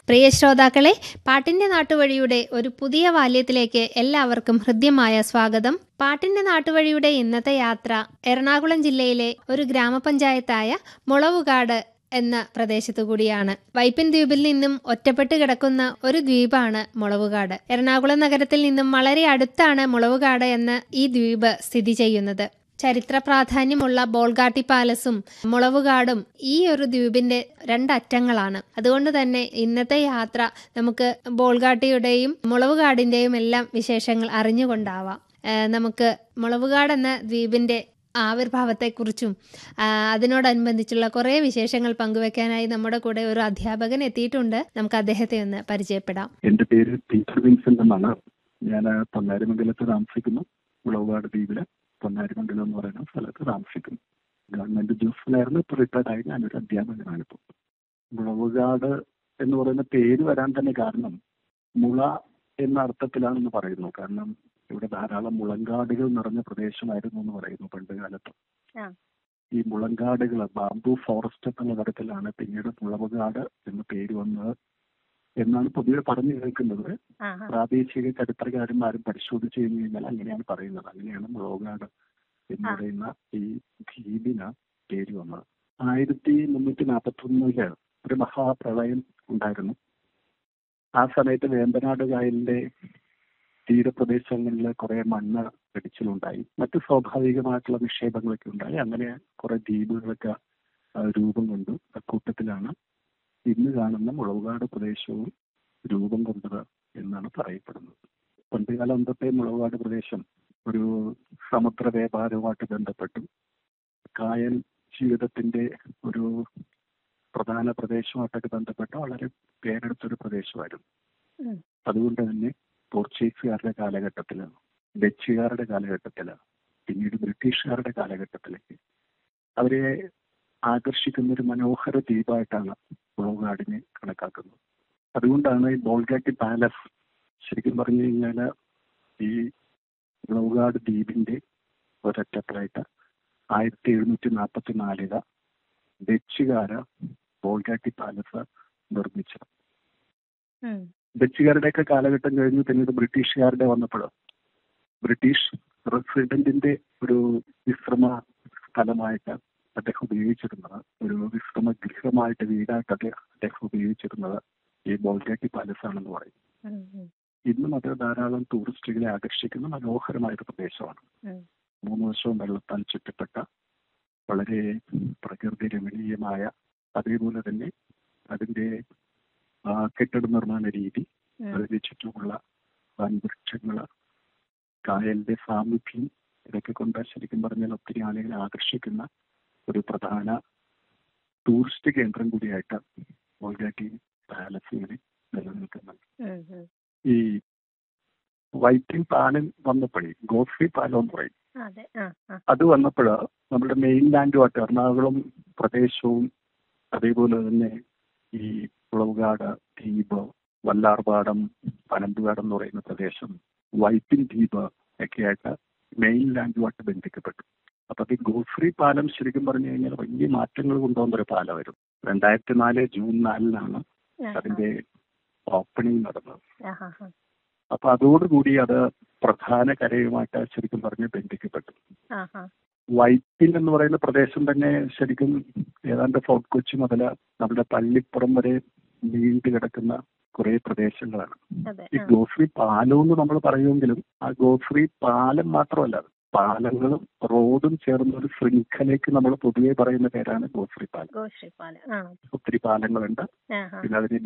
പ്രിയ ശ്രോതാക്കളെ പാട്ടിന്റെ നാട്ടുവഴിയുടെ ഒരു പുതിയ വാല്യത്തിലേക്ക് എല്ലാവർക്കും ഹൃദ്യമായ സ്വാഗതം പാട്ടിന്റെ നാട്ടുവഴിയുടെ ഇന്നത്തെ യാത്ര എറണാകുളം ജില്ലയിലെ ഒരു ഗ്രാമപഞ്ചായത്തായ മുളവുകാട് എന്ന പ്രദേശത്തു കൂടിയാണ് വൈപ്പിൻ ദ്വീപിൽ നിന്നും ഒറ്റപ്പെട്ട് കിടക്കുന്ന ഒരു ദ്വീപാണ് മുളവുകാട് എറണാകുളം നഗരത്തിൽ നിന്നും വളരെ അടുത്താണ് മുളവുകാട് എന്ന ഈ ദ്വീപ് സ്ഥിതി ചെയ്യുന്നത് ചരിത്ര പ്രാധാന്യമുള്ള ബോൾഗാട്ടി പാലസും മുളവുകാടും ഈ ഒരു ദ്വീപിന്റെ രണ്ടറ്റങ്ങളാണ് അതുകൊണ്ട് തന്നെ ഇന്നത്തെ യാത്ര നമുക്ക് ബോൾഗാട്ടിയുടെയും മുളവുകാടിന്റെയും എല്ലാം വിശേഷങ്ങൾ അറിഞ്ഞുകൊണ്ടാവാം ഏഹ് നമുക്ക് മുളവുകാട് എന്ന ദ്വീപിന്റെ ആവിർഭാവത്തെക്കുറിച്ചും ആ, അതിനോടനുബന്ധിച്ചുള്ള കുറേ വിശേഷങ്ങൾ പങ്കുവെക്കാനായി നമ്മുടെ കൂടെ ഒരു അധ്യാപകൻ എത്തിയിട്ടുണ്ട് നമുക്ക് അദ്ദേഹത്തെ ഒന്ന് പരിചയപ്പെടാം എന്റെ പേര് പീറ്റർ വിൻസെന്റ് എന്നാണ് ഞാൻ പൊന്നാരിമംഗലത്ത് താമസിക്കുന്നു മുളവുകാട് ദ്വീപില് പൊന്നാരിമംഗലം എന്ന് പറയുന്ന സ്ഥലത്ത് താമസിക്കുന്നു ഗവൺമെന്റ് ഉദ്യോഗസ്ഥനായിരുന്നു ഇപ്പൊ റിട്ടയർഡ് ആയി ഞാനൊരു അധ്യാപകനാണ് ഇപ്പോൾ മുളവുകാട് എന്ന് പറയുന്ന പേര് വരാൻ തന്നെ കാരണം മുള എന്ന അർത്ഥത്തിലാണെന്ന് പറയുന്നു കാരണം ഇവിടെ ധാരാളം മുളങ്കാടുകൾ നിറഞ്ഞ പ്രദേശമായിരുന്നു എന്ന് പറയുന്നു പണ്ട് കാലത്ത് ആ. ഈ മുളങ്കാടുകൾ ബാംബു ഫോറസ്റ്റ് എന്നുള്ള തരത്തിലാണ് പിന്നീട് മുളവുകാട് എന്ന് പേര് വന്നത് എന്നാണ് പൊതുവെ പറഞ്ഞു കേൾക്കുന്നത് ആഹാ. പ്രാദേശിക ചരിത്രകാരന്മാരും പരിശോധിച്ചു കഴിഞ്ഞു കഴിഞ്ഞാൽ അങ്ങനെയാണ് പറയുന്നത് അങ്ങനെയാണ് മുളവുകാട് എന്ന് ആ. പറയുന്ന ഈ ദ്വീപിന് പേര് വന്നത് ആയിരത്തി മുന്നൂറ്റി നാൽപ്പത്തി ഒന്നില് ഒരു മഹാപ്രളയം ഉണ്ടായിരുന്നു ആ സമയത്ത് വേമ്പനാട് കായലിന്റെ തീരപ്രദേശങ്ങളിൽ കുറെ മണ്ണ് പിടിച്ചിലുണ്ടായി മറ്റു സ്വാഭാവികമായിട്ടുള്ള നിക്ഷേപങ്ങളൊക്കെ ഉണ്ടായി അങ്ങനെ കുറെ ദ്വീപുകളൊക്കെ ആ, രൂപം കൊണ്ടു അക്കൂട്ടത്തിലാണ് ഇന്ന് കാണുന്ന മുളവുകാട് പ്രദേശവും രൂപം കൊണ്ടത് എന്നാണ് പറയപ്പെടുന്നത് പണ്ടുകാലം തൊട്ടേ മുളവുകാട് പ്രദേശം ഒരു സമുദ്ര വ്യാപാരവുമായിട്ട് ബന്ധപ്പെട്ടു കായൽ ജീവിതത്തിന്റെ ഒരു പ്രധാന പ്രദേശമായിട്ടൊക്കെ ബന്ധപ്പെട്ട് വളരെ പേരെടുത്തൊരു പ്രദേശമായിരുന്നു ഉം. അതുകൊണ്ട് തന്നെ പോർച്ചുഗീസുകാരുടെ കാലഘട്ടത്തില് ഡച്ചുകാരുടെ കാലഘട്ടത്തില് പിന്നീട് ബ്രിട്ടീഷുകാരുടെ കാലഘട്ടത്തിലേക്ക് അവരെ ആകർഷിക്കുന്ന ഒരു മനോഹര ദ്വീപായിട്ടാണ് മുളവുകാടിനെ കണക്കാക്കുന്നത് അതുകൊണ്ടാണ് ഈ ബോൾഗാട്ടി പാലസ് ശരിക്കും പറഞ്ഞു കഴിഞ്ഞാൽ ഈ മുളവുകാട് ദ്വീപിന്റെ ഒരറ്റത്തായിട്ട് ആയിരത്തി എഴുന്നൂറ്റി നാൽപ്പത്തി നാലില് ഡച്ചുകാര് ബോൾഗാട്ടി പാലസ് നിർമ്മിച്ചത് ഉം. ഡച്ചുകാരുടെയൊക്കെ കാലഘട്ടം കഴിഞ്ഞ് പിന്നീട് ബ്രിട്ടീഷുകാരുടെ വന്നപ്പോൾ ബ്രിട്ടീഷ് റെസിഡന്റിന്റെ ഒരു വിശ്രമ സ്ഥലമായിട്ട് അദ്ദേഹം ഉപയോഗിച്ചിരുന്നത് ഒരു വിശ്രമ ഗൃഹമായിട്ട് വീടായിട്ട് അദ്ദേഹം അദ്ദേഹം ഉപയോഗിച്ചിരുന്നത് ഈ ബോൾഗാട്ടി പാലസ് ആണെന്ന് പറയും ഉം. ഉം. ഇന്നും അത് ധാരാളം ടൂറിസ്റ്റുകളെ ആകർഷിക്കുന്ന മനോഹരമായ ഒരു പ്രദേശമാണ് ഉം. മൂന്ന് വർഷവും വെള്ളത്താൽ ചുറ്റപ്പെട്ട വളരെ പ്രകൃതി രമണീയമായ അതേപോലെ തന്നെ അതിന്റെ ആ, കെട്ടിട നിർമ്മാണ രീതി ഉം. അതിന് ചുറ്റുമുള്ള വൻവൃക്ഷങ്ങള് കായലിന്റെ സാമീപ്യം ഇതൊക്കെ കൊണ്ട് ശരിക്കും പറഞ്ഞാൽ ഒത്തിരി ആളുകളെ ആകർഷിക്കുന്ന ഒരു പ്രധാന ടൂറിസ്റ്റ് കേന്ദ്രം കൂടിയായിട്ട് മോൾഗാട്ടി പാലസ് ഇങ്ങനെ നിലനിൽക്കുന്നുണ്ട് ഉം. ഉം. ഈ വൈറ്റിംഗ് പാലം വന്നപ്പോഴേ ഗോഫ്രി പാലം എന്ന് പറയും അതെ ആ ആ അത് വന്നപ്പോൾ നമ്മുടെ മെയിൻ ലാൻഡുമായിട്ട് എറണാകുളം പ്രദേശവും അതേപോലെ തന്നെ ഈ കുളവുകാട് ദ്വീപ് വല്ലാർപാടം പനമ്പുകാട് എന്ന് പറയുന്ന പ്രദേശം വൈപ്പിൻ ദ്വീപ് ഒക്കെയായിട്ട് മെയിൻ ലാൻഡുമായിട്ട് ബന്ധിക്കപ്പെട്ടു അപ്പൊ ഈ ഗോഫ്രി പാലം ശരിക്കും പറഞ്ഞു കഴിഞ്ഞാൽ വലിയ മാറ്റങ്ങൾ കൊണ്ടുവന്ന ഒരു പാലമായിരുന്നു രണ്ടായിരത്തി നാല് ജൂൺ നാലിനാണ് ആ, അതിന്റെ ഓപ്പണിംഗ് നടന്നത് ആ, ആ, ആ. അപ്പൊ അതോടുകൂടി അത് പ്രധാന കരയുമായിട്ട് ശരിക്കും പറഞ്ഞ് ബന്ധിക്കപ്പെട്ടു ആ, ആ. വൈപ്പിൻ എന്ന് പറയുന്ന പ്രദേശം തന്നെ ശരിക്കും ഏതാണ്ട് ഫോർട്ട് കൊച്ചി മുതൽ നമ്മുടെ പള്ളിപ്പുറം വരെ നീണ്ടു കിടക്കുന്ന കുറെ പ്രദേശങ്ങളാണ് അതെ ഈ ആ. ഗോഫ്രി പാലം എന്ന് നമ്മൾ പറയുമെങ്കിലും ആ ഗോഫ്രി പാലം മാത്രമല്ല അത്. പാലങ്ങളും റോഡും ചേർന്ന ഒരു ശൃംഖലയ്ക്ക് നമ്മൾ പൊതുവെ പറയുന്ന പേരാണ് ഗോഫ്രി പാലം ഗോശ്രീപാല ആ ഒത്തിരി പാലങ്ങളുണ്ട് ആ, ആ. പിന്നെ അതിന്